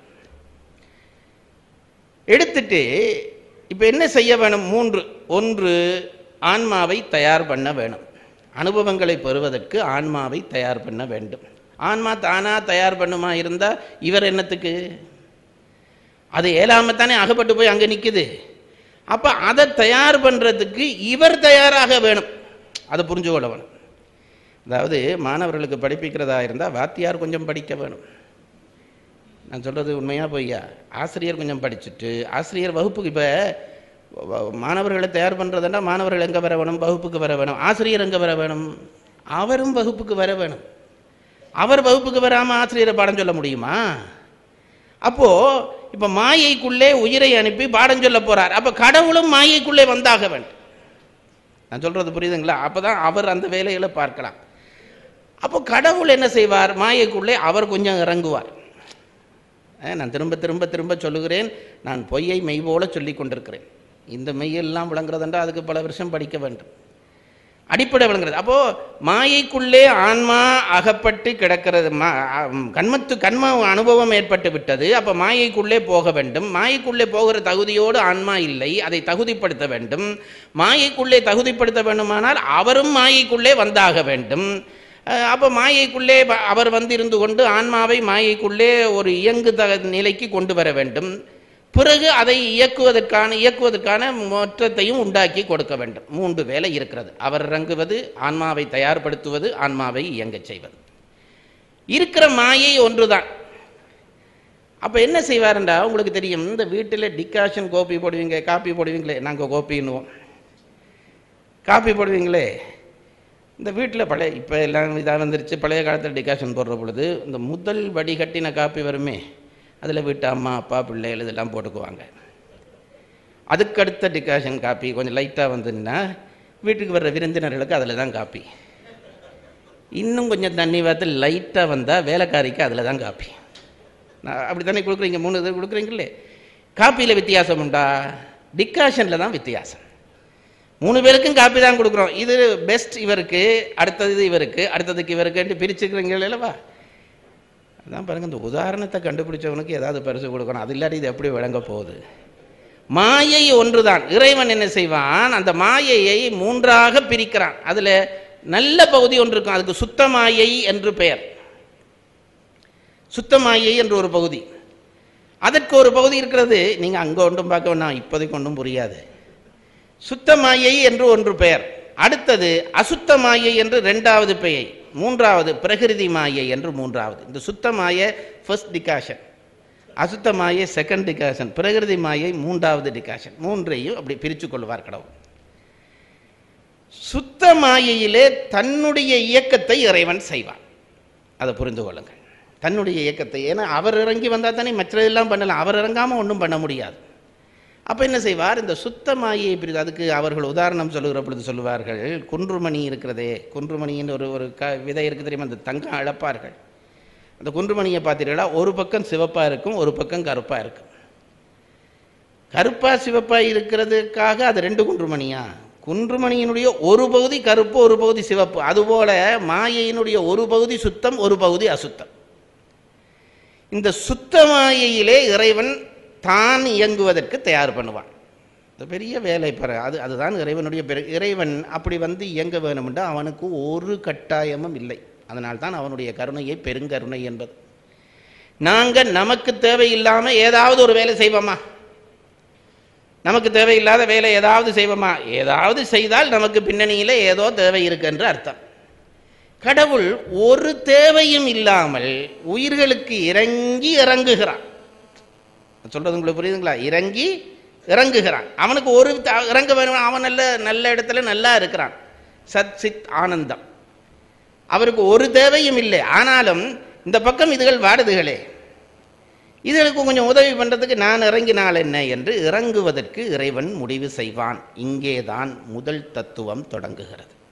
எடுத்துட்டு இப்போ என்ன செய்ய வேணும் மூன்று ஒன்று ஆன்மாவை தயார் பண்ண வேணும் அனுபவங்களை பெறுவதற்கு ஆன்மாவை தயார் பண்ண வேண்டும் ஆன்மா தானா தயார் பண்ணுமா இருந்தால் இவர் என்னத்துக்கு அது ஏழாமத்தானே அகப்பட்டு போய் அங்கே நிற்குது அப்போ அதை தயார் பண்ணுறதுக்கு இவர் தயாராக வேணும் அதை புரிஞ்சு கொள்ள வேணும் அதாவது மாணவர்களுக்கு படிப்பிக்கிறதா இருந்தால் வாத்தியார் கொஞ்சம் படிக்க வேணும் நான் சொல்கிறது உண்மையாக பொய்யா ஆசிரியர் கொஞ்சம் படிச்சுட்டு ஆசிரியர் வகுப்புக்கு இப்போ மாணவர்களை தயார் பண்ணுறதுன்னா மாணவர்கள் எங்கே வர வேணும் வகுப்புக்கு வர வேணும் ஆசிரியர் எங்கே வர வேணும் அவரும் வகுப்புக்கு வர வேணும் அவர் வகுப்புக்கு வராமல் ஆசிரியரை பாடம் சொல்ல முடியுமா அப்போ இப்போ மாயைக்குள்ளே உயிரை அனுப்பி பாடம் சொல்ல போறார் அப்போ கடவுளும் மாயைக்குள்ளே வந்தாக வேண்டும் நான் சொல்றது புரியுதுங்களா அப்பதான் அவர் அந்த வேலைகளை பார்க்கலாம் அப்போ கடவுள் என்ன செய்வார் மாயைக்குள்ளே அவர் கொஞ்சம் இறங்குவார் நான் திரும்ப திரும்ப திரும்ப சொல்லுகிறேன் நான் பொய்யை மெய் போல சொல்லி கொண்டிருக்கிறேன் இந்த மெய்யெல்லாம் விளங்குறதுன்றா அதுக்கு பல வருஷம் படிக்க வேண்டும் அடிப்படை விளங்குறது அப்போ மாயைக்குள்ளே ஆன்மா அகப்பட்டு கிடக்கிறது மா கண்மத்து கண்ம அனுபவம் ஏற்பட்டு விட்டது அப்போ மாயைக்குள்ளே போக வேண்டும் மாயைக்குள்ளே போகிற தகுதியோடு ஆன்மா இல்லை அதை தகுதிப்படுத்த வேண்டும் மாயைக்குள்ளே தகுதிப்படுத்த வேண்டுமானால் அவரும் மாயைக்குள்ளே வந்தாக வேண்டும் அப்போ மாயைக்குள்ளே அவர் வந்து இருந்து கொண்டு ஆன்மாவை மாயைக்குள்ளே ஒரு இயங்கு த நிலைக்கு கொண்டு வர வேண்டும் பிறகு அதை இயக்குவதற்கான இயக்குவதற்கான மாற்றத்தையும் உண்டாக்கி கொடுக்க வேண்டும் மூன்று வேலை இருக்கிறது அவர் இறங்குவது ஆன்மாவை தயார்படுத்துவது ஆன்மாவை இயங்கச் செய்வது இருக்கிற மாயை ஒன்றுதான் அப்போ என்ன செய்வாருண்டா உங்களுக்கு தெரியும் இந்த வீட்டில் டிகாஷன் கோப்பி போடுவீங்க காப்பி போடுவீங்களே நாங்கள் கோப்பின்னுவோம் காப்பி போடுவீங்களே இந்த வீட்டில் பழைய இப்போ எல்லாம் இதாக வந்துருச்சு பழைய காலத்தில் டிகாஷன் போடுற பொழுது இந்த முதல் வடிகட்டின காப்பி வருமே அதில் வீட்டு அம்மா அப்பா பிள்ளைகள் இதெல்லாம் போட்டுக்குவாங்க அதுக்கடுத்த டிகாஷன் காப்பி கொஞ்சம் லைட்டாக வந்துன்னா வீட்டுக்கு வர்ற விருந்தினர்களுக்கு அதில் தான் காப்பி இன்னும் கொஞ்சம் தண்ணி பார்த்து லைட்டாக வந்தால் வேலைக்காரிக்கு அதில் தான் காப்பி நான் அப்படி தானே கொடுக்குறீங்க மூணு இது கொடுக்குறீங்களே காப்பியில் வித்தியாசம் உண்டா டிகாஷனில் தான் வித்தியாசம் மூணு பேருக்கும் காப்பி தான் கொடுக்குறோம் இது பெஸ்ட் இவருக்கு அடுத்தது இவருக்கு அடுத்ததுக்கு இவருக்குன்ட்டு பிரிச்சுக்கிறீங்க இல்லவா அதான் பாருங்க இந்த உதாரணத்தை கண்டுபிடிச்சவனுக்கு ஏதாவது பரிசு கொடுக்கணும் அது இல்லாட்டி இது எப்படி விளங்க போகுது மாயை ஒன்றுதான் இறைவன் என்ன செய்வான் அந்த மாயையை மூன்றாக பிரிக்கிறான் அதுல நல்ல பகுதி ஒன்று இருக்கும் அதுக்கு சுத்த மாயை என்று பெயர் சுத்த மாயை என்று ஒரு பகுதி அதற்கு ஒரு பகுதி இருக்கிறது நீங்க அங்க ஒன்றும் பார்க்க வேணாம் இப்போதைக்கு ஒன்றும் புரியாது சுத்த மாயை என்று ஒன்று பெயர் அடுத்தது அசுத்த மாயை என்று ரெண்டாவது பெயர் மூன்றாவது பிரகிருதி மாயை என்று மூன்றாவது இந்த சுத்த மாயை ஃபர்ஸ்ட் டிகாஷன் அசுத்த மாயை செகண்ட் டிகாஷன் பிரகிருதி மாயை மூன்றாவது டிகாஷன் மூன்றையும் அப்படி பிரித்து கொள்வார் கடவுள் சுத்த மாயையிலே தன்னுடைய இயக்கத்தை இறைவன் செய்வான் அதை புரிந்து கொள்ளுங்கள் தன்னுடைய இயக்கத்தை ஏன்னா அவர் இறங்கி வந்தால் தானே மற்றதெல்லாம் பண்ணலாம் அவர் இறங்காமல் ஒன்றும் பண்ண முடியாது அப்போ என்ன செய்வார் இந்த சுத்த மாயை பிரித்து அதுக்கு அவர்கள் உதாரணம் சொல்லுகிற பொழுது சொல்லுவார்கள் குன்றுமணி இருக்கிறதே குன்றுமணின்னு ஒரு ஒரு க விதை இருக்குது தெரியுமா அந்த தங்கம் அழப்பார்கள் அந்த குன்றுமணியை பார்த்தீர்களா ஒரு பக்கம் சிவப்பாக இருக்கும் ஒரு பக்கம் கருப்பாக இருக்கும் கருப்பா சிவப்பா இருக்கிறதுக்காக அது ரெண்டு குன்றுமணியா குன்றுமணியினுடைய ஒரு பகுதி கருப்பு ஒரு பகுதி சிவப்பு அதுபோல மாயையினுடைய ஒரு பகுதி சுத்தம் ஒரு பகுதி அசுத்தம் இந்த சுத்த மாயையிலே இறைவன் தான் இயங்குவதற்கு தயார் பண்ணுவான் இந்த பெரிய வேலை பெற அது அதுதான் இறைவனுடைய பெரு இறைவன் அப்படி வந்து இயங்க வேணுமென்று அவனுக்கு ஒரு கட்டாயமும் இல்லை அதனால்தான் அவனுடைய கருணையை பெருங்கருணை என்பது நாங்கள் நமக்கு தேவையில்லாமல் ஏதாவது ஒரு வேலை செய்வோமா நமக்கு தேவையில்லாத வேலை ஏதாவது செய்வோமா ஏதாவது செய்தால் நமக்கு பின்னணியில் ஏதோ தேவை இருக்கு என்று அர்த்தம் கடவுள் ஒரு தேவையும் இல்லாமல் உயிர்களுக்கு இறங்கி இறங்குகிறான் சொல்றது உங்களுக்கு புரியுதுங்களா இறங்கி இறங்குகிறான் அவனுக்கு ஒரு த- இறங்க வேணும் அவன் நல்ல நல்ல இடத்துல நல்லா இருக்கிறான் சத் சித் ஆனந்தம் அவருக்கு ஒரு தேவையும் இல்லை ஆனாலும் இந்த பக்கம் இதுகள் வாடுதுகளே இதுகளுக்கு கொஞ்சம் உதவி பண்றதுக்கு நான் இறங்கினால் என்ன என்று இறங்குவதற்கு இறைவன் முடிவு செய்வான் இங்கேதான் முதல் தத்துவம் தொடங்குகிறது